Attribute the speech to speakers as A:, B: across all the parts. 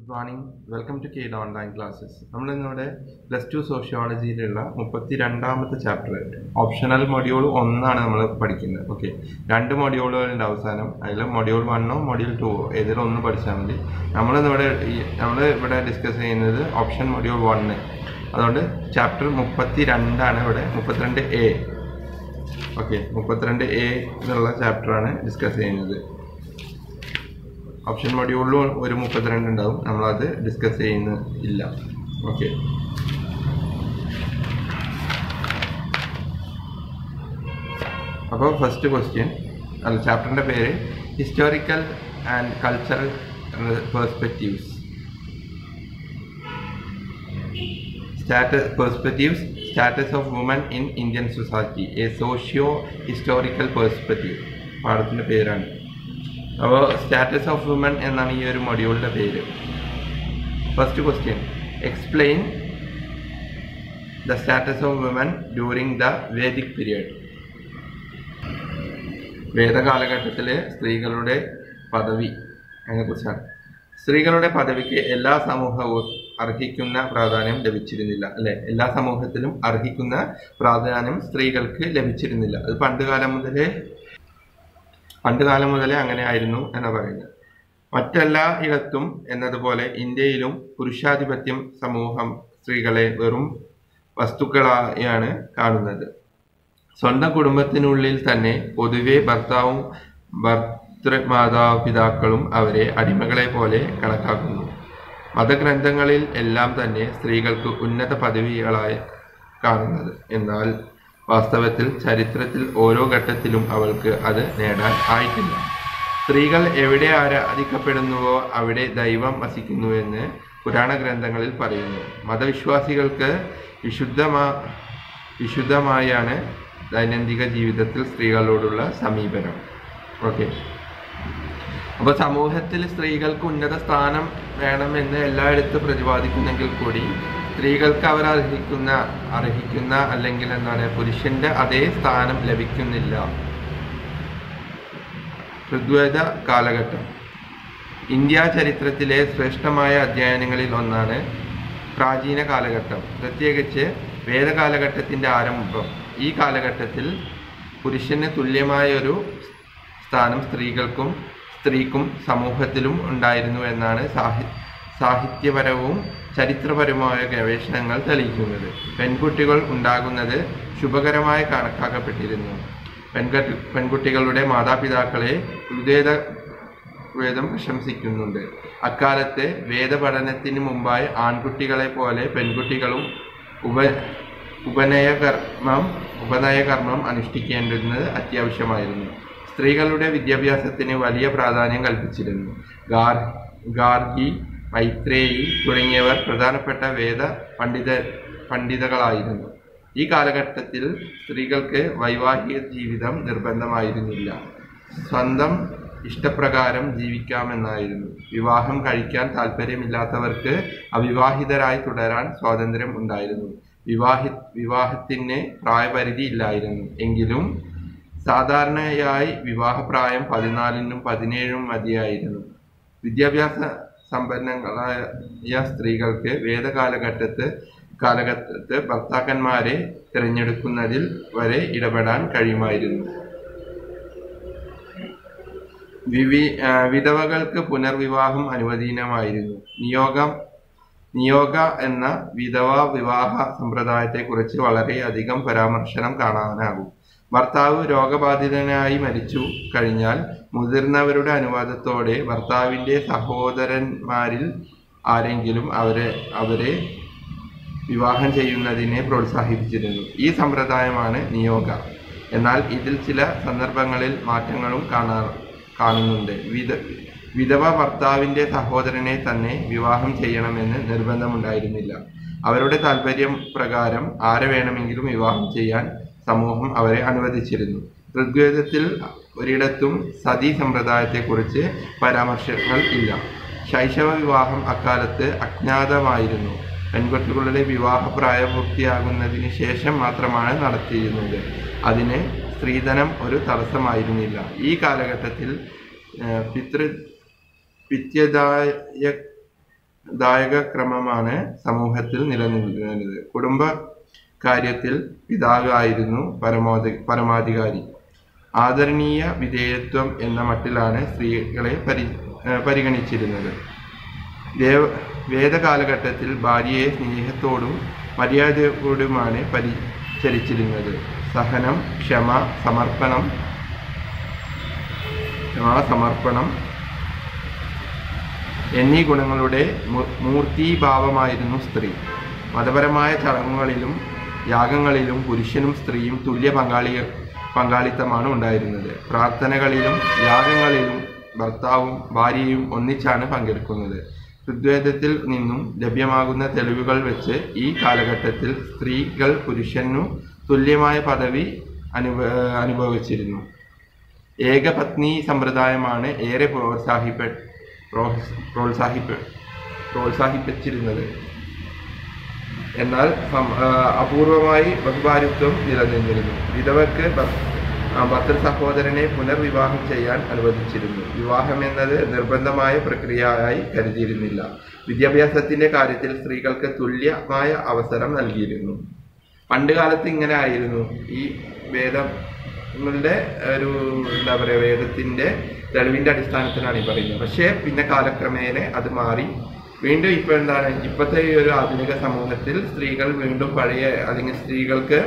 A: good morning welcome to കെയ്ഡ് online classes നമ്മൾ ഇന്നിവിടെ പ്ലസ് ടു സോഷ്യോളജിയിലുള്ള മുപ്പത്തി രണ്ടാമത്തെ ചാപ്റ്റർ ഓപ്ഷണൽ മൊഡ്യൂൾ ഒന്നാണ് നമ്മൾ പഠിക്കുന്നത് ഓക്കെ രണ്ട് മൊഡ്യൂളുകളുണ്ട് അവസാനം അതിൽ മൊഡ്യൂൾ വണ്ണോ മൊഡ്യൂൾ ടൂവോ ഏതെങ്കിലും ഒന്ന് പഠിച്ചാൽ മതി നമ്മളിന്നിവിടെ നമ്മൾ ഇവിടെ ഡിസ്കസ് ചെയ്യുന്നത് ഓപ്ഷൻ മൊഡ്യൂൾ വണ്ണ് അതുകൊണ്ട് ചാപ്റ്റർ മുപ്പത്തി രണ്ടാണ് ഇവിടെ മുപ്പത്തിരണ്ട് എ ഓക്കെ മുപ്പത്തിരണ്ട് എ എന്നുള്ള ചാപ്റ്ററാണ് ഡിസ്കസ് ചെയ്യുന്നത് ഓപ്ഷൻ മൊഡ്യൂളിലും ഒരു മുപ്പത്തിരണ്ട് ഉണ്ടാവും നമ്മളത് ഡിസ്കസ് ചെയ്യുന്ന ഇല്ല ഓക്കെ അപ്പോൾ ഫസ്റ്റ് ക്വസ്റ്റ്യൻ അല്ല ചാപ്റ്ററിൻ്റെ പേര് historical and cultural perspectives status perspectives status of woman in Indian society a socio historical perspective പാഠത്തിൻ്റെ പേരാണ് അപ്പോൾ സ്റ്റാറ്റസ് ഓഫ് വുമൻ എന്നാണ് ഈ ഒരു മൊഡ്യൂളിൻ്റെ പേര് first question explain the status of woman during the Vedic period വേദകാലഘട്ടത്തിലെ സ്ത്രീകളുടെ പദവി അതിനെക്കുറിച്ചാണ് സ്ത്രീകളുടെ പദവിക്ക് എല്ലാ സമൂഹവും അർഹിക്കുന്ന പ്രാധാന്യം ലഭിച്ചിരുന്നില്ല അല്ലെ എല്ലാ സമൂഹത്തിലും അർഹിക്കുന്ന പ്രാധാന്യം സ്ത്രീകൾക്ക് ലഭിച്ചിരുന്നില്ല അത് പണ്ടുകാലം മുതലേ പണ്ടുകാലം മുതലേ അങ്ങനെ ആയിരുന്നു എന്ന് പറയുന്നത് മറ്റെല്ലാ ഇടത്തും എന്നതുപോലെ ഇന്ത്യയിലും പുരുഷാധിപത്യം സമൂഹം സ്ത്രീകളെ വെറും വസ്തുക്കളായാണ് കാണുന്നത് സ്വന്തം കുടുംബത്തിനുള്ളിൽ തന്നെ പൊതുവെ ഭർത്താവും ഭർത്തൃമാതാപിതാക്കളും അവരെ അടിമകളെ പോലെ കണക്കാക്കുന്നു മതഗ്രന്ഥങ്ങളിൽ എല്ലാം തന്നെ സ്ത്രീകൾക്ക് ഉന്നത പദവികളായി കാണുന്നത് എന്നാൽ വാസ്തവത്തിൽ ചരിത്രത്തിൽ ഓരോ ഘട്ടത്തിലും അവൾക്ക് അത് നേടാൻ ആയിട്ടില്ല സ്ത്രീകൾ എവിടെ ആരാധിക്കപ്പെടുന്നുവോ അവിടെ ദൈവം വസിക്കുന്നുവെന്ന് പുരാണ ഗ്രന്ഥങ്ങളിൽ പറയുന്നു മതവിശ്വാസികൾക്ക് വിശുദ്ധമാ വിശുദ്ധമായാണ് ദൈനംദിന ജീവിതത്തിൽ സ്ത്രീകളോടുള്ള സമീപനം ഓക്കെ അപ്പോൾ സമൂഹത്തിൽ സ്ത്രീകൾക്ക് ഉന്നത സ്ഥാനം വേണമെന്ന് എല്ലായിടത്തും പ്രതിപാദിക്കുന്നെങ്കിൽ കൂടി സ്ത്രീകൾക്ക് അവർ അർഹിക്കുന്ന അർഹിക്കുന്ന അല്ലെങ്കിൽ എന്താണ് പുരുഷന്റെ അതേ സ്ഥാനം ലഭിക്കുന്നില്ല ഋഗ്വേദ കാലഘട്ടം ഇന്ത്യ ചരിത്രത്തിലെ ശ്രേഷ്ഠമായ അധ്യയനങ്ങളിൽ ഒന്നാണ് പ്രാചീന കാലഘട്ടം പ്രത്യേകിച്ച് വേദകാലഘട്ടത്തിൻ്റെ ആരംഭം ഈ കാലഘട്ടത്തിൽ പുരുഷന് തുല്യമായ ഒരു സ്ഥാനം സ്ത്രീകൾക്കും സ്ത്രീക്കും സമൂഹത്തിലും ഉണ്ടായിരുന്നു എന്നാണ് സാഹി സാഹിത്യപരവും ചരിത്രപരവുമായ ഗവേഷണങ്ങൾ തെളിയിക്കുന്നത് പെൺകുട്ടികൾ ഉണ്ടാകുന്നത് ശുഭകരമായി കണക്കാക്കപ്പെട്ടിരുന്നു പെൺകുട്ടി പെൺകുട്ടികളുടെ മാതാപിതാക്കളെ ഋഗ്വേദ വേദം പ്രശംസിക്കുന്നുണ്ട് അക്കാലത്ത് വേദപഠനത്തിന് മുമ്പായി ആൺകുട്ടികളെ പോലെ പെൺകുട്ടികളും ഉപ ഉപനയകർമ്മം ഉപനയകർമ്മം അനുഷ്ഠിക്കേണ്ടുന്നത് അത്യാവശ്യമായിരുന്നു സ്ത്രീകളുടെ വിദ്യാഭ്യാസത്തിന് വലിയ പ്രാധാന്യം കൽപ്പിച്ചിരുന്നു ഗാർ ഗാർഗി മൈത്രേയി തുടങ്ങിയവർ പ്രധാനപ്പെട്ട വേദ പണ്ഡിത പണ്ഡിതകളായിരുന്നു ഈ കാലഘട്ടത്തിൽ സ്ത്രീകൾക്ക് വൈവാഹിക ജീവിതം നിർബന്ധമായിരുന്നില്ല സ്വന്തം ഇഷ്ടപ്രകാരം ജീവിക്കാമെന്നായിരുന്നു വിവാഹം കഴിക്കാൻ താല്പര്യമില്ലാത്തവർക്ക് അവിവാഹിതരായി തുടരാൻ സ്വാതന്ത്ര്യം ഉണ്ടായിരുന്നു വിവാഹി വിവാഹത്തിന് പ്രായപരിധി ഇല്ലായിരുന്നു എങ്കിലും സാധാരണയായി വിവാഹപ്രായം പതിനാലിനും പതിനേഴും മതിയായിരുന്നു വിദ്യാഭ്യാസ സമ്പന്നങ്ങളായ സ്ത്രീകൾക്ക് വേദകാലഘട്ടത്ത് കാലഘട്ടത്ത് ഭർത്താക്കന്മാരെ തിരഞ്ഞെടുക്കുന്നതിൽ വരെ ഇടപെടാൻ കഴിയുമായിരുന്നു വിവി വിധവകൾക്ക് പുനർവിവാഹം അനുവദീനമായിരുന്നു നിയോഗം നിയോഗ എന്ന വിധവാ വിവാഹ സമ്പ്രദായത്തെക്കുറിച്ച് വളരെയധികം പരാമർശനം കാണാനാകും ഭർത്താവ് രോഗബാധിതനായി മരിച്ചു കഴിഞ്ഞാൽ മുതിർന്നവരുടെ അനുവാദത്തോടെ ഭർത്താവിൻ്റെ സഹോദരന്മാരിൽ ആരെങ്കിലും അവരെ അവരെ വിവാഹം ചെയ്യുന്നതിനെ പ്രോത്സാഹിപ്പിച്ചിരുന്നു ഈ സമ്പ്രദായമാണ് നിയോഗ എന്നാൽ ഇതിൽ ചില സന്ദർഭങ്ങളിൽ മാറ്റങ്ങളും കാണാ കാണുന്നുണ്ട് വിധ വിധവ ഭർത്താവിൻ്റെ സഹോദരനെ തന്നെ വിവാഹം ചെയ്യണമെന്ന് നിർബന്ധമുണ്ടായിരുന്നില്ല അവരുടെ താല്പര്യം പ്രകാരം ആരെ വേണമെങ്കിലും വിവാഹം ചെയ്യാൻ സമൂഹം അവരെ അനുവദിച്ചിരുന്നു ഋഗ്വേദത്തിൽ ഒരിടത്തും സതീ സമ്പ്രദായത്തെക്കുറിച്ച് പരാമർശങ്ങൾ ഇല്ല ശൈശവ വിവാഹം അക്കാലത്ത് അജ്ഞാതമായിരുന്നു പെൺകുട്ടികളുടെ വിവാഹ പ്രായപൂർത്തിയാകുന്നതിന് ശേഷം മാത്രമാണ് നടത്തിയിരുന്നത് അതിന് സ്ത്രീധനം ഒരു തടസ്സമായിരുന്നില്ല ഈ കാലഘട്ടത്തിൽ പിതൃ പിത്യദായ ദായകക്രമമാണ് സമൂഹത്തിൽ നിലനിന്നിരുന്നത് കുടുംബ കാര്യത്തിൽ പിതാവ് ആയിരുന്നു പരമോധി പരമാധികാരി ആദരണീയ വിധേയത്വം എന്ന മട്ടിലാണ് സ്ത്രീകളെ പരി ഏഹ് പരിഗണിച്ചിരുന്നത് ദേവ വേദകാലഘട്ടത്തിൽ ഭാര്യയെ സ്നേഹത്തോടും മര്യാദയോടുമാണ് പരിചരിച്ചിരുന്നത് സഹനം ക്ഷമ സമർപ്പണം ക്ഷമ സമർപ്പണം എന്നീ ഗുണങ്ങളുടെ മൂ- മൂർത്തീഭാവമായിരുന്നു സ്ത്രീ മതപരമായ ചടങ്ങുകളിലും യാഗങ്ങളിലും പുരുഷനും സ്ത്രീയും തുല്യ പങ്കാളി പങ്കാളിത്തമാണ് ഉണ്ടായിരുന്നത് പ്രാർത്ഥനകളിലും യാഗങ്ങളിലും ഭർത്താവും ഭാര്യയും ഒന്നിച്ചാണ് പങ്കെടുക്കുന്നത് ഋഗ്വേദത്തിൽ നിന്നും ലഭ്യമാകുന്ന തെളിവുകൾ വെച്ച് ഈ കാലഘട്ടത്തിൽ സ്ത്രീകൾ പുരുഷനു തുല്യമായ പദവി അനുഭ അനുഭവിച്ചിരുന്നു ഏകപത്നി സമ്പ്രദായമാണ് ഏറെ പ്രോത്സാഹിപ്പ പ്രോത്സ- പ്രോത്സാഹിപ്പ പ്രോത്സാഹിപ്പിച്ചിരുന്നത് എന്നാൽ സം- ആ, അപൂർവമായി ബഹുഭാരിത്വം നിലനിന്നിരുന്നു വിധവക്ക് ഭർ- ആ, ഭർത്തൃ സഹോദരനെ പുനർവിവാഹം ചെയ്യാൻ അനുവദിച്ചിരുന്നു വിവാഹം എന്നത് നിർബന്ധമായ പ്രക്രിയയായി കരുതിയിരുന്നില്ല വിദ്യാഭ്യാസത്തിന്റെ കാര്യത്തിൽ സ്ത്രീകൾക്ക് തുല്യമായ അവസരം നൽകിയിരുന്നു പണ്ട് കാലത്ത് ഇങ്ങനെ ആയിരുന്നു ഈ വേദങ്ങളുടെ ഒരു എന്താ പറയുക വേദത്തിന്റെ തെളിവിന്റെ അടിസ്ഥാനത്തിലാണ് ഈ പറയുന്നത് പക്ഷേ പിന്നെ കാലക്രമേണ അത് മാറി വീണ്ടും ഇപ്പൊ എന്താണ് ഇപ്പോഴത്തെ ഈ ഒരു ആധുനിക സമൂഹത്തിൽ സ്ത്രീകൾ വീണ്ടും പഴയ അല്ലെങ്കിൽ സ്ത്രീകൾക്ക്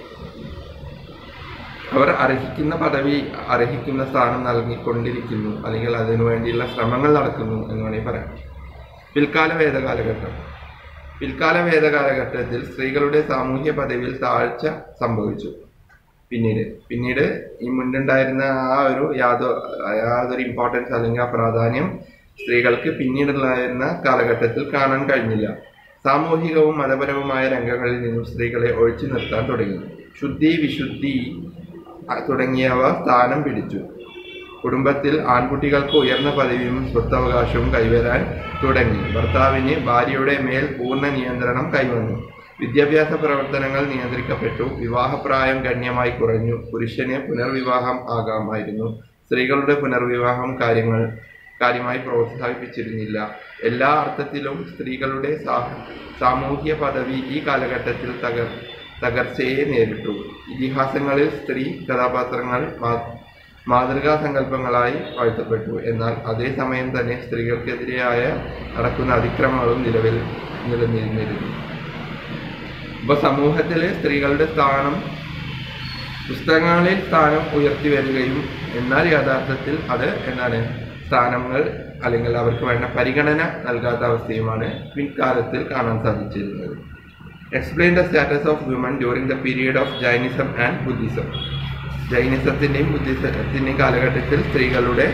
A: അവർ അർഹിക്കുന്ന പദവി അർഹിക്കുന്ന സ്ഥാനം നൽകിക്കൊണ്ടിരിക്കുന്നു അല്ലെങ്കിൽ അതിനു വേണ്ടിയുള്ള ശ്രമങ്ങൾ നടക്കുന്നു എന്ന് വേണമെങ്കിൽ പറയാം പിൽക്കാല വേദകാലഘട്ടം പിൽക്കാല വേദകാലഘട്ടത്തിൽ സ്ത്രീകളുടെ സാമൂഹ്യ പദവിയിൽ താഴ്ച സംഭവിച്ചു പിന്നീട് പിന്നീട് ഈ മുൻപുണ്ടായിരുന്ന ആ ഒരു യാതൊ യാതൊരു ഇമ്പോർട്ടൻസ് അല്ലെങ്കിൽ ആ പ്രാധാന്യം സ്ത്രീകൾക്ക് പിന്നീടുണ്ടായിരുന്ന കാലഘട്ടത്തിൽ കാണാൻ കഴിഞ്ഞില്ല സാമൂഹികവും മതപരവുമായ രംഗങ്ങളിൽ നിന്നും സ്ത്രീകളെ ഒഴിച്ചു നിർത്താൻ തുടങ്ങി ശുദ്ധി വിശുദ്ധി അ- തുടങ്ങിയവ സ്ഥാനം പിടിച്ചു കുടുംബത്തിൽ ആൺകുട്ടികൾക്ക് ഉയർന്ന പദവിയും സ്വത്തവകാശവും കൈവരാൻ തുടങ്ങി ഭർത്താവിന് ഭാര്യയുടെ മേൽ പൂർണ്ണ നിയന്ത്രണം കൈവന്നു വിദ്യാഭ്യാസ പ്രവർത്തനങ്ങൾ നിയന്ത്രിക്കപ്പെട്ടു വിവാഹപ്രായം ഗണ്യമായി കുറഞ്ഞു പുരുഷന് പുനർവിവാഹം ആകാമായിരുന്നു സ്ത്രീകളുടെ പുനർവിവാഹം കാര്യങ്ങൾ കാര്യമായി പ്രോത്സാഹിപ്പിച്ചിരുന്നില്ല എല്ലാ അർത്ഥത്തിലും സ്ത്രീകളുടെ സാ- സാമൂഹ്യ പദവി ഈ കാലഘട്ടത്തിൽ തകർ തകർച്ചയെ നേരിട്ടു ഇതിഹാസങ്ങളിൽ സ്ത്രീ കഥാപാത്രങ്ങൾ മാ- മാതൃകാ സങ്കല്പങ്ങളായി വാഴ്ത്തപ്പെട്ടു എന്നാൽ അതേസമയം തന്നെ സ്ത്രീകൾക്കെതിരെയായ നടക്കുന്ന അതിക്രമങ്ങളും നിലവിൽ നിലനിന്നിരുന്നു ഇപ്പൊ സമൂഹത്തില് സ്ത്രീകളുടെ സ്ഥാനം പുസ്തകങ്ങളിൽ സ്ഥാനം ഉയർത്തി വരികയും എന്നാൽ യഥാർത്ഥത്തിൽ അത് എന്താണ് സ്ഥാനങ്ങൾ അല്ലെങ്കിൽ അവർക്ക് വേണ്ട പരിഗണന നൽകാത്ത അവസ്ഥയുമാണ് പിൻകാലത്തിൽ കാണാൻ സാധിച്ചിരുന്നത് explain the status of women during the period of Jainism and Buddhism ജൈനിസത്തിൻ്റെയും ബുദ്ധിസത്തിൻ്റെയും കാലഘട്ടത്തിൽ സ്ത്രീകളുടെ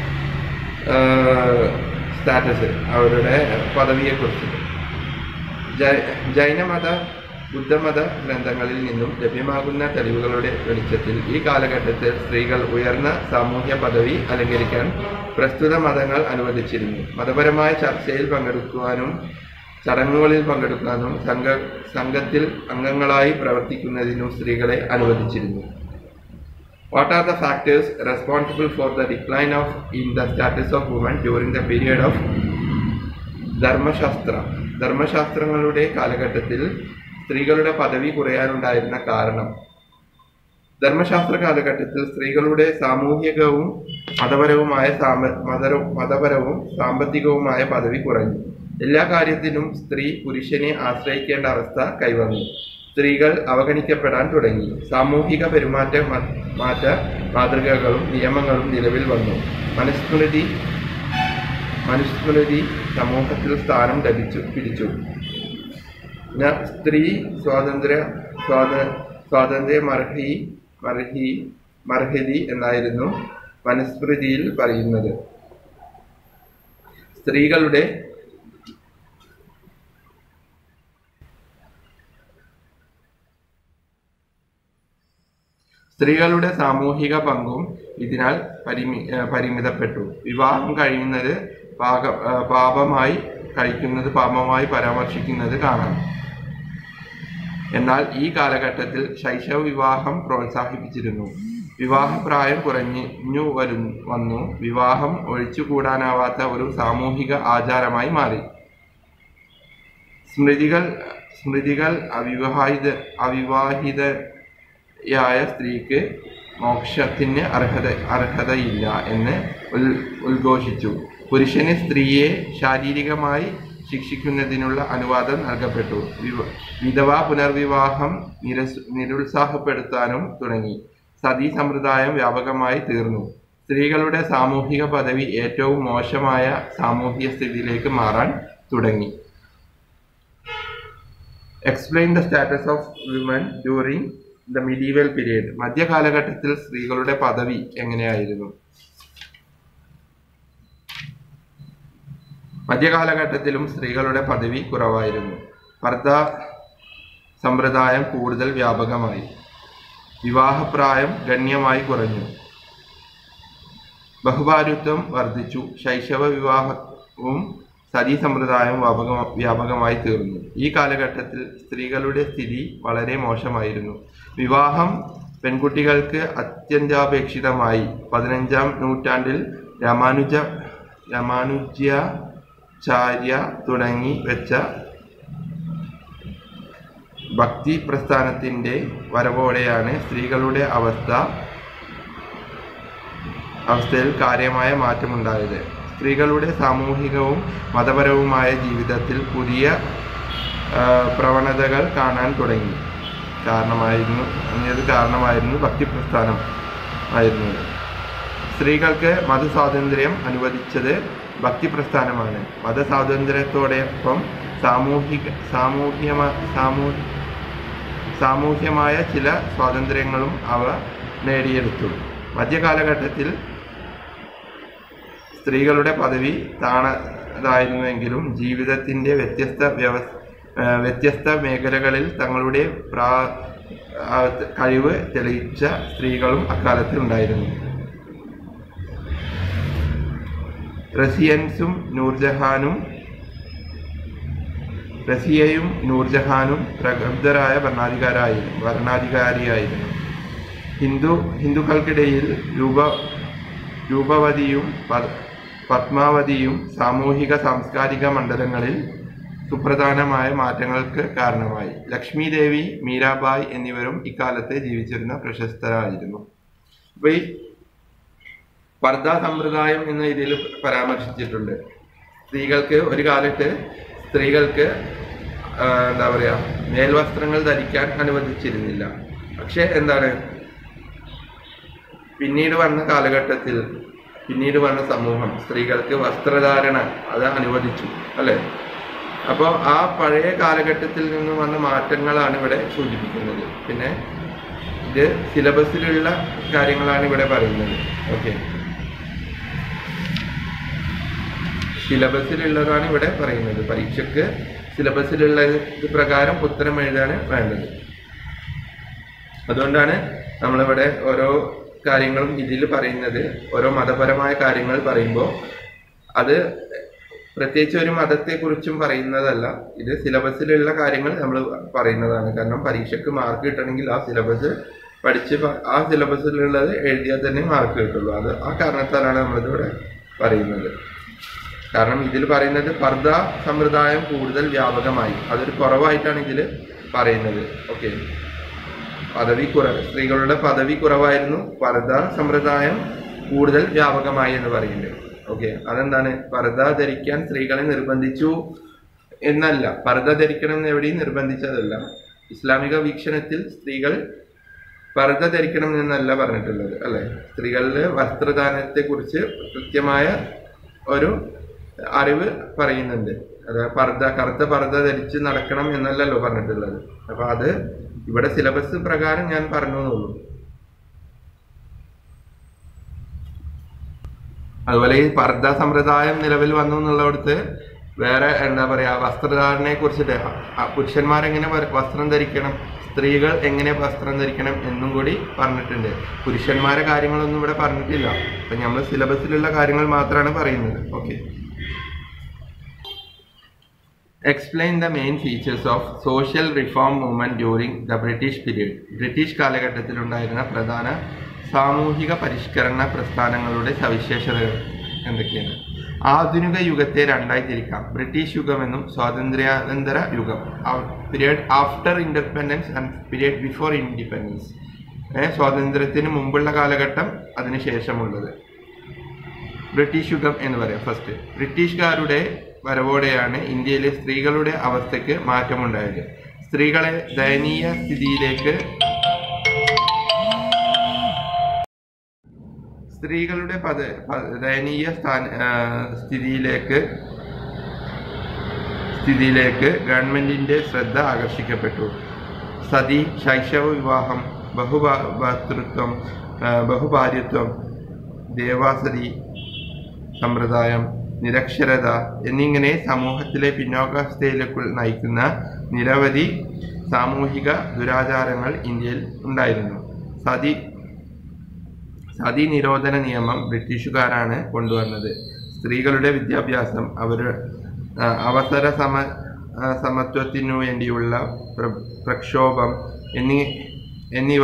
A: സ്റ്റാറ്റസ് അവരുടെ പദവിയെക്കുറിച്ച് ജൈ- ജൈനമത ബുദ്ധമത ഗ്രന്ഥങ്ങളിൽ നിന്നും ലഭ്യമാകുന്ന തെളിവുകളുടെ വെളിച്ചത്തിൽ ഈ കാലഘട്ടത്തിൽ സ്ത്രീകൾ ഉയർന്ന സാമൂഹ്യ പദവി അലങ്കരിക്കാൻ പ്രസ്തുത മതങ്ങൾ അനുവദിച്ചിരുന്നു മതപരമായ ചർച്ചയിൽ പങ്കെടുക്കുവാനും ചടങ്ങുകളിൽ പങ്കെടുക്കാനും സംഘ സംഘത്തിൽ അംഗങ്ങളായി പ്രവർത്തിക്കുന്നതിനും സ്ത്രീകളെ അനുവദിച്ചിരുന്നു What are the factors responsible for the decline of in the status of women during the period of ധർമ്മശാസ്ത്ര ധർമ്മശാസ്ത്രങ്ങളുടെ കാലഘട്ടത്തിൽ സ്ത്രീകളുടെ പദവി കുറയാനുണ്ടായിരുന്ന കാരണം ധർമ്മശാസ്ത്ര കാലഘട്ടത്തിൽ സ്ത്രീകളുടെ സാമൂഹികവും മതപരവുമായ സാമ്പ മതര മതപരവും സാമ്പത്തികവുമായ പദവി കുറഞ്ഞു എല്ലാ കാര്യത്തിനും സ്ത്രീ പുരുഷനെ ആശ്രയിക്കേണ്ട അവസ്ഥ കൈവന്നു സ്ത്രീകൾ അവഗണിക്കപ്പെടാൻ തുടങ്ങി സാമൂഹിക പെരുമാറ്റ മ- മാറ്റ മാതൃകകളും നിയമങ്ങളും നിലവിൽ വന്നു മനുസ്മൃതി മനുസ്മൃതി സമൂഹത്തിൽ സ്ഥാനം ലഭിച്ചു പിടിച്ചു ന സ്ത്രീ സ്വാതന്ത്ര്യ സ്വാത സ്വാതന്ത്ര്യ മർഹി മർഹി മർഹതി എന്നായിരുന്നു മനുസ്മൃതിയിൽ പറയുന്നത് സ്ത്രീകളുടെ സ്ത്രീകളുടെ സാമൂഹിക പങ്കും ഇതിനാൽ പരിമി ഏഹ് പരിമിതപ്പെട്ടു വിവാഹം കഴിയുന്നത് പാക ഏഹ് പാപമായി കഴിക്കുന്നത് പാപമായി പരാമർശിക്കുന്നത് കാണാം എന്നാൽ ഈ കാലഘട്ടത്തിൽ ശൈശവ വിവാഹം പ്രോത്സാഹിപ്പിച്ചിരുന്നു വിവാഹപ്രായം കുറഞ്ഞു വരു വന്നു വിവാഹം ഒഴിച്ചുകൂടാനാവാത്ത ഒരു സാമൂഹിക ആചാരമായി മാറി സ്മൃതികൾ സ്മൃതികൾ അവിവാഹിത അവിവാഹിതയായ സ്ത്രീക്ക് മോക്ഷത്തിന് അർഹത അർഹതയില്ല എന്ന് ഉൽ ഉദ്ഘോഷിച്ചു പുരുഷന് സ്ത്രീയെ ശാരീരികമായി ശിക്ഷിക്കുന്നതിനുള്ള അനുവാദം നൽകപ്പെട്ടു വിവ- വിധവ പുനർവിവാഹം നിരസ് നിരുത്സാഹപ്പെടുത്താനും തുടങ്ങി സതീ സമ്പ്രദായം വ്യാപകമായി തീർന്നു സ്ത്രീകളുടെ സാമൂഹിക പദവി ഏറ്റവും മോശമായ സാമൂഹിക സ്ഥിതിയിലേക്ക് മാറാൻ തുടങ്ങി explain the status of women during the medieval period മധ്യകാലഘട്ടത്തിൽ സ്ത്രീകളുടെ പദവി എങ്ങനെയായിരുന്നു മധ്യകാലഘട്ടത്തിലും സ്ത്രീകളുടെ പദവി കുറവായിരുന്നു പർദ്ദ സമ്പ്രദായം കൂടുതൽ വ്യാപകമായി വിവാഹപ്രായം ഗണ്യമായി കുറഞ്ഞു ബഹുഭാരുത്വം വർദ്ധിച്ചു ശൈശവ വിവാഹവും സതീ സമ്പ്രദായവും വ്യാപക വ്യാപകമായി തീർന്നു ഈ കാലഘട്ടത്തിൽ സ്ത്രീകളുടെ സ്ഥിതി വളരെ മോശമായിരുന്നു വിവാഹം പെൺകുട്ടികൾക്ക് അത്യന്താപേക്ഷിതമായി പതിനഞ്ചാം നൂറ്റാണ്ടിൽ രാമാനുജ രാമാനുജാചാര്യ തുടങ്ങി വെച്ച ഭക്തി പ്രസ്ഥാനത്തിന്റെ വരവോടെയാണ് സ്ത്രീകളുടെ അവസ്ഥ അവസ്ഥയിൽ കാര്യമായ മാറ്റമുണ്ടായത് സ്ത്രീകളുടെ സാമൂഹികവും മതപരവുമായ ജീവിതത്തിൽ പുതിയ ആ, പ്രവണതകൾ കാണാൻ തുടങ്ങി കാരണമായിരുന്നു അതിനത് കാരണമായിരുന്നു ഭക്തി പ്രസ്ഥാനം ആയിരുന്നത് സ്ത്രീകൾക്ക് മതസ്വാതന്ത്ര്യം അനുവദിച്ചത് ഭക്തി പ്രസ്ഥാനമാണ് മതസ്വാതന്ത്ര്യത്തോടൊപ്പം സാമൂഹിക സാമൂഹ്യമ സാമൂ സാമൂഹ്യമായ ചില സ്വാതന്ത്ര്യങ്ങളും അവ നേടിയെടുത്തു മധ്യകാലഘട്ടത്തിൽ സ്ത്രീകളുടെ പദവി താണതായിരുന്നുവെങ്കിലും ജീവിതത്തിന്റെ വ്യത്യസ്ത വ്യവ ആ, വ്യത്യസ്ത മേഖലകളിൽ തങ്ങളുടെ പ്രാ ആ, കഴിവ് തെളിയിച്ച സ്ത്രീകളും അക്കാലത്ത് ഉണ്ടായിരുന്നു റസിയൻസും നൂർജഹാനും റസിയയും നൂർജഹാനും പ്രഗബ്ധരായ ഭരണാധികാരായി ഭരണാധികാരിയായിരുന്നു ഹിന്ദു ഹിന്ദുക്കൾക്കിടയിൽ രൂപ രൂപവതിയും പ- പത്മാവതിയും സാമൂഹിക സാംസ്കാരിക മണ്ഡലങ്ങളിൽ സുപ്രധാനമായ മാറ്റങ്ങൾക്ക് കാരണമായി ലക്ഷ്മി ദേവി മീരാബായ് എന്നിവരും ഇക്കാലത്ത് ജീവിച്ചിരുന്ന പ്രശസ്തരായിരുന്നു അപ്പൊ ഈ പർദ്ദ സമ്പ്രദായം എന്ന ഇതിൽ പരാമർശിച്ചിട്ടുണ്ട് സ്ത്രീകൾക്ക് ഒരു കാലത്ത് സ്ത്രീകൾക്ക് ആ, എന്താ പറയാ മേൽവസ്ത്രങ്ങൾ ധരിക്കാൻ അനുവദിച്ചിരുന്നില്ല പക്ഷെ എന്താണ് പിന്നീട് വന്ന കാലഘട്ടത്തിൽ പിന്നീട് വന്ന സമൂഹം സ്ത്രീകൾക്ക് വസ്ത്രധാരണ അത് അനുവദിച്ചു അല്ലെ അപ്പോൾ ആ പഴയ കാലഘട്ടത്തിൽ നിന്ന് വന്ന മാറ്റങ്ങളാണ് ഇവിടെ സൂചിപ്പിക്കുന്നത് പിന്നെ ഇത് സിലബസിലുള്ള കാര്യങ്ങളാണ് ഇവിടെ പറയുന്നത് ഓക്കെ സിലബസിലുള്ളതാണ് ഇവിടെ പറയുന്നത് പരീക്ഷയ്ക്ക് സിലബസിലുള്ള ഇത് പ്രകാരം ഉത്തരം എഴുതാണ് വേണ്ടത് അതുകൊണ്ടാണ് നമ്മളിവിടെ ഓരോ കാര്യങ്ങളും ഇതിൽ പറയുന്നത് ഓരോ മതപരമായ കാര്യങ്ങൾ പറയുമ്പോൾ അത് പ്രത്യേകിച്ച് ഒരു മതത്തെക്കുറിച്ചും പറയുന്നതല്ല ഇത് സിലബസിലുള്ള കാര്യങ്ങൾ നമ്മൾ പറയുന്നതാണ് കാരണം പരീക്ഷയ്ക്ക് മാർക്ക് കിട്ടണമെങ്കിൽ ആ സിലബസ് പഠിച്ച് പ- ആ സിലബസിലുള്ളത് എഴുതിയാൽ തന്നെ മാർക്ക് കിട്ടുള്ളൂ അത് ആ കാരണത്താലാണ് നമ്മളിതിവിടെ പറയുന്നത് കാരണം ഇതിൽ പറയുന്നത് പർദ്ദ സമ്പ്രദായം കൂടുതൽ വ്യാപകമായി അതൊരു കുറവായിട്ടാണ് ഇതിൽ പറയുന്നത് ഓക്കെ പദവി കുറവ് സ്ത്രീകളുടെ പദവി കുറവായിരുന്നു പർദ്ദ സമ്പ്രദായം കൂടുതൽ വ്യാപകമായി എന്ന് പറയുന്നുണ്ട് ഓക്കെ അതെന്താണ് പർദ്ദ ധരിക്കാൻ സ്ത്രീകളെ നിർബന്ധിച്ചു എന്നല്ല പർദ്ദ ധരിക്കണം എന്ന് എവിടെയും നിർബന്ധിച്ചതല്ല ഇസ്ലാമിക വീക്ഷണത്തിൽ സ്ത്രീകൾ പർദ്ദ ധരിക്കണം എന്നല്ല പറഞ്ഞിട്ടുള്ളത് അല്ലെ സ്ത്രീകളുടെ വസ്ത്രദാനത്തെ കുറിച്ച് കൃത്യമായ ഒരു അറിവ് പറയുന്നുണ്ട് അത് പർദ്ദ കറുത്ത പർദ്ദ ധരിച്ച് നടക്കണം എന്നല്ലല്ലോ പറഞ്ഞിട്ടുള്ളത് അപ്പൊ അത് ഇവിടെ സിലബസ് പ്രകാരം ഞാൻ പറഞ്ഞു എന്നുള്ളൂ അതുപോലെ ഈ പർദ്ദ സമ്പ്രദായം നിലവിൽ വന്നു എന്നുള്ളിടത്ത് വേറെ എന്താ പറയാ വസ്ത്രധാരണയെ കുറിച്ചിട്ട് പുരുഷന്മാരെങ്ങനെ വ- വസ്ത്രം ധരിക്കണം സ്ത്രീകൾ എങ്ങനെ വസ്ത്രം ധരിക്കണം എന്നും കൂടി പറഞ്ഞിട്ടുണ്ട് പുരുഷന്മാരെ കാര്യങ്ങളൊന്നും ഇവിടെ പറഞ്ഞിട്ടില്ല അപ്പൊ നമ്മൾ സിലബസിലുള്ള കാര്യങ്ങൾ മാത്രമാണ് പറയുന്നത് okay explain the main features of social reform movement during the British period British കാലഘട്ടത്തിലുണ്ടായിരുന്ന പ്രധാന സാമൂഹിക പരിഷ്കരണ പ്രസ്ഥാനങ്ങളുടെ സവിശേഷതകൾ എന്തൊക്കെയാണ് ആധുനിക യുഗത്തെ രണ്ടായി തിരിക്കാം ബ്രിട്ടീഷ് യുഗമെന്നും സ്വാതന്ത്ര്യാനന്തര യുഗം period after independence and period before independence സ്വാതന്ത്ര്യത്തിന് മുമ്പുള്ള കാലഘട്ടം അതിന് ശേഷമുള്ളത് ബ്രിട്ടീഷ് യുഗം എന്ന് പറയാം ഫസ്റ്റ് ബ്രിട്ടീഷുകാരുടെ വരവോടെയാണ് ഇന്ത്യയിലെ സ്ത്രീകളുടെ അവസ്ഥയ്ക്ക് മാറ്റമുണ്ടായത് സ്ത്രീകളെ ദയനീയ സ്ഥിതിയിലേക്ക് സ്ത്രീകളുടെ പദ പ- ദയനീയ സ്ഥാന ആ, സ്ഥിതിയിലേക്ക് സ്ഥിതിയിലേക്ക് ഗവൺമെന്റിന്റെ ശ്രദ്ധ ആകർഷിക്കപ്പെട്ടു സതി ശൈശവ വിവാഹം ബഹുഭാതൃത്വം ആ, ബഹുഭാര്യത്വം ദേവാസതി സമ്പ്രദായം നിരക്ഷരത എന്നിങ്ങനെ സമൂഹത്തിലെ പിന്നോക്കാവസ്ഥയിലേക്ക് നയിക്കുന്ന നിരവധി സാമൂഹിക ദുരാചാരങ്ങൾ ഇന്ത്യയിൽ ഉണ്ടായിരുന്നു സതി സതി നിരോധന നിയമം ബ്രിട്ടീഷുകാരാണ് കൊണ്ടുവന്നത് സ്ത്രീകളുടെ വിദ്യാഭ്യാസം അവർ ആ, അവസര സമ ആ, സമത്വത്തിനു വേണ്ടിയുള്ള പ്ര- പ്രക്ഷോഭം എന്നീ എന്നിവ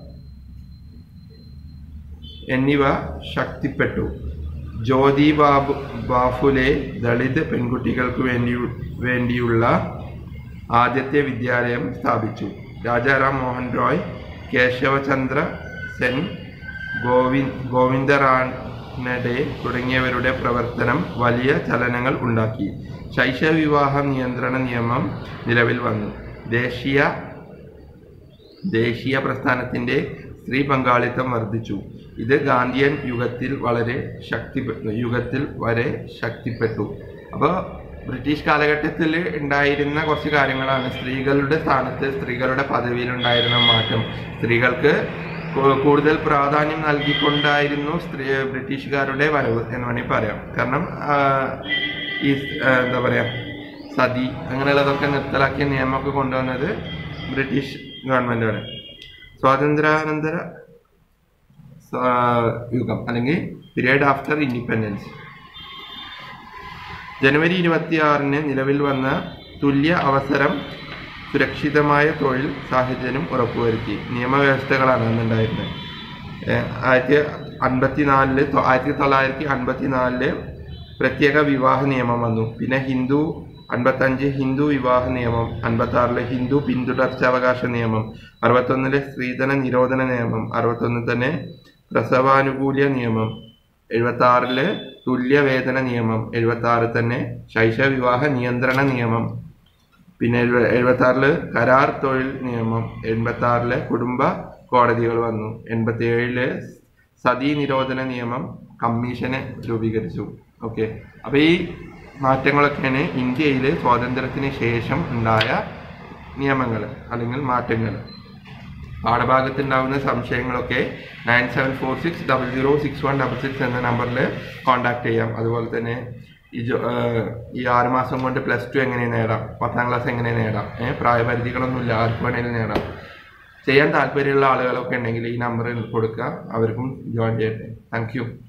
A: എന്നിവ ശക്തിപ്പെട്ടു ജ്യോതി ബാബു ബാഫുലെ ദളിത് പെൺകുട്ടികൾക്ക് വേണ്ടി വേണ്ടിയുള്ള ആദ്യത്തെ വിദ്യാലയം സ്ഥാപിച്ചു രാജാറാം മോഹൻ റോയ് കേശവചന്ദ്ര സെൻ ഗോവി ഗോവിന്ദറാനഡെ തുടങ്ങിയവരുടെ പ്രവർത്തനം വലിയ ചലനങ്ങൾ ഉണ്ടാക്കി ശൈശവ വിവാഹ നിയന്ത്രണ നിയമം നിലവിൽ വന്നു ദേശീയ ദേശീയ പ്രസ്ഥാനത്തിന്റെ സ്ത്രീ പങ്കാളിത്തം വർദ്ധിച്ചു ഇത് ഗാന്ധിയൻ യുഗത്തിൽ വളരെ ശക്തി യുഗത്തിൽ വരെ ശക്തിപ്പെട്ടു അപ്പോൾ ബ്രിട്ടീഷ് കാലഘട്ടത്തിൽ ഉണ്ടായിരുന്ന കുറച്ച് കാര്യങ്ങളാണ് സ്ത്രീകളുടെ സ്ഥാനത്ത് സ്ത്രീകളുടെ പദവിയിൽ ഉണ്ടായിരുന്ന മാറ്റം സ്ത്രീകൾക്ക് കൂ- കൂടുതൽ പ്രാധാന്യം നൽകിക്കൊണ്ടായിരുന്നു സ്ത്രീ ബ്രിട്ടീഷുകാരുടെ വരവ് എന്ന് വേണമെങ്കിൽ പറയാം കാരണം ആ, ഈ ആ, എന്താ പറയാ സതി അങ്ങനെയുള്ളതൊക്കെ നിർത്തലാക്കിയ നിയമമൊക്കെ കൊണ്ടുവന്നത് ബ്രിട്ടീഷ് ഗവൺമെന്റാണ് സ്വാതന്ത്ര്യാനന്തര സ- യുഗം അല്ലെങ്കിൽ പീരിയഡ് ആഫ്റ്റർ ഇൻഡിപെൻഡൻസ് ജനുവരി ഇരുപത്തിയാറിന് നിലവിൽ വന്ന തുല്യ അവസരം സുരക്ഷിതമായ തൊഴിൽ സാഹചര്യം ഉറപ്പുവരുത്തി നിയമവ്യവസ്ഥകളാണ് അന്നുണ്ടായിരുന്നത് ഏഹ് ആയിരത്തി അൻപത്തിനാലില് തൊ- ആയിരത്തി തൊള്ളായിരത്തി അൻപത്തിനാലില് പ്രത്യേക വിവാഹ നിയമം വന്നു പിന്നെ ഹിന്ദു അൻപത്തഞ്ച് ഹിന്ദു വിവാഹ നിയമം അൻപത്തി ആറില് ഹിന്ദു പിന്തുടർച്ചാവകാശ നിയമം അറുപത്തൊന്നിലെ സ്ത്രീധന നിരോധന നിയമം അറുപത്തൊന്നിൽ തന്നെ പ്രസവാനുകൂല്യ നിയമം എഴുപത്തി ആറില് തുല്യവേതന നിയമം എഴുപത്തി ആറിൽ തന്നെ ശൈശവ വിവാഹ നിയന്ത്രണ നിയമം പിന്നെ എഴുപത്തി ആറില് കരാർ തൊഴിൽ നിയമം എൺപത്തി ആറില് കുടുംബ കോടതികൾ വന്നു എൺപത്തി ഏഴില് സതീ നിരോധന നിയമം കമ്മീഷന് രൂപീകരിച്ചു ഓക്കെ അപ്പൊ ഈ മാറ്റങ്ങളൊക്കെയാണ് ഇന്ത്യയിൽ സ്വാതന്ത്ര്യത്തിന് ശേഷം ഉണ്ടായ നിയമങ്ങൾ അല്ലെങ്കിൽ മാറ്റങ്ങൾ പാഠഭാഗത്തുണ്ടാകുന്ന സംശയങ്ങളൊക്കെ nine seven four six double zero six one double six എന്ന നമ്പറിൽ കോൺടാക്ട് ചെയ്യാം അതുപോലെ തന്നെ ഈ ജോ- ഏഹ് ഈ ആറ് മാസം കൊണ്ട് പ്ലസ് ടു എങ്ങനെ നേടാം പത്താം ക്ലാസ് എങ്ങനെ നേടാം ഏഹ് പ്രായപരിധികളൊന്നുമില്ല ആർക്ക് വേണേലും നേടാം ചെയ്യാൻ താല്പര്യമുള്ള ആളുകളൊക്കെ ഉണ്ടെങ്കിൽ ഈ നമ്പറിൽ കൊടുക്കുക അവർക്കും ജോയിൻ ചെയ്യട്ടെ താങ്ക് യു